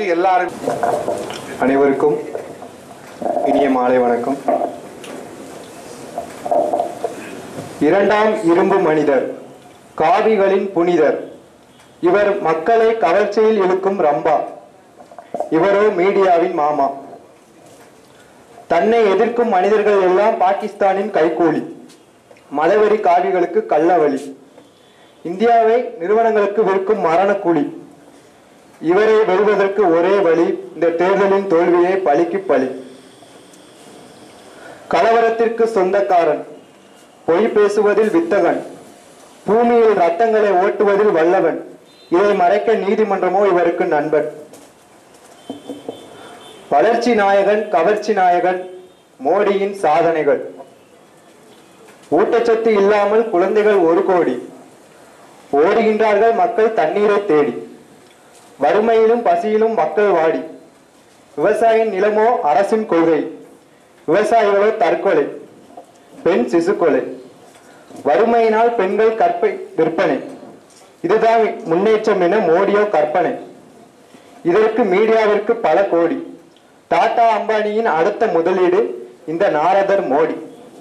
அது எல்லாரும் அனைவருக்கும் இனிய மாலை வணக்கம் இரண்டாம் இரும்பு மனிதர் காவிகளின் புனிதர் இவர் மக்களை கவர்ச்சியில் இழுக்கும் ரம்பா இவரோ மீடியாவின் மாமா தன்னை எதிர்க்கும் மனிதர்கள் எல்லாம் பாகிஸ்தானின் கைகூலி மதவெறி காவிகளுக்கு கள்ளவழி இந்தியாவை நிறுவனங்களுக்கு விற்கும் மரணக்கூலி இவரை வெல்வதற்கு ஒரே வழி இந்த தேர்தலின் தோல்வியை பழிக்கு பழி கலவரத்திற்கு சொந்தக்காரன் பொய் பேசுவதில் வித்தகன் பூமியில் ரத்தங்களை ஓட்டுவதில் வல்லவன் இதை மறைக்க நீதிமன்றமோ இவருக்கு நண்பன் வளர்ச்சி நாயகன் கவர்ச்சி நாயகன் மோடியின் சாதனைகள் ஊட்டச்சத்து இல்லாமல் குழந்தைகள் ஒரு கோடி ஓடுகின்றார்கள் மக்கள் தண்ணீரை தேடி வறுமையிலும் பசியிலும் மக்கள் வாடி விவசாயின் நிலமோ அரசின் கொள்கை விவசாயிகளோ தற்கொலை பெண் சிசு கொலை வறுமையினால் பெண்கள் கற்பை விற்பனை இதுதான் முன்னேற்றம் என மோடியோ கற்பனை இதற்கு மீடியாவிற்கு பல கோடி டாடா அம்பானியின் அடுத்த முதலீடு இந்த நாரதர் மோடி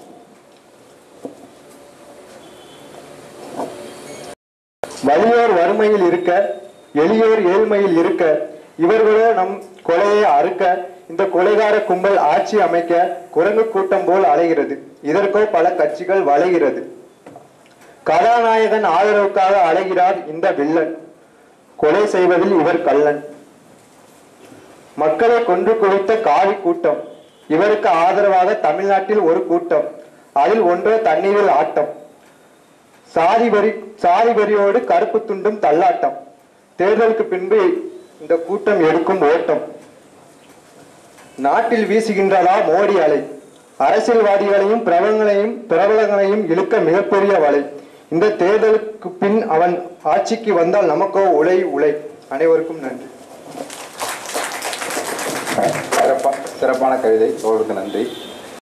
வலியோர் வறுமையில் இருக்க எளியோர் ஏழ்மையில் இருக்க இவர்களோ நம் கொலையை அறுக்க இந்த கொலைகார கும்பல் ஆட்சி அமைக்க குரங்கு கூட்டம் போல் அலைகிறது இதற்கோ பல கட்சிகள் வளைகிறது கதாநாயகன் ஆதரவுக்காக அலைகிறார் இந்த வில்லன் கொலை செய்வதில் இவர் கள்ளன் மக்களை கொன்று குவித்த காவி கூட்டம் இவருக்கு ஆதரவாக தமிழ்நாட்டில் ஒரு கூட்டம் அதில் ஒன்றோ தண்ணீரில் ஆட்டம் சாதி வரி சாதி வரியோடு கருப்பு துண்டும் தள்ளாட்டம் தேர்தலுக்கு பின்பு இந்த கூட்டம் எடுக்கும் ஓட்டம் நாட்டில் வீசுகின்றதா மோடி அலை அரசியல்வாதிகளையும் பிரபலங்களையும் பிரபலங்களையும் இழுக்க மிகப்பெரிய வலை இந்த தேர்தலுக்கு பின் அவன் ஆட்சிக்கு வந்தால் நமக்கோ உலை உலை அனைவருக்கும் நன்றி சிறப்பா சிறப்பான கவிதை அவர்களுக்கு நன்றி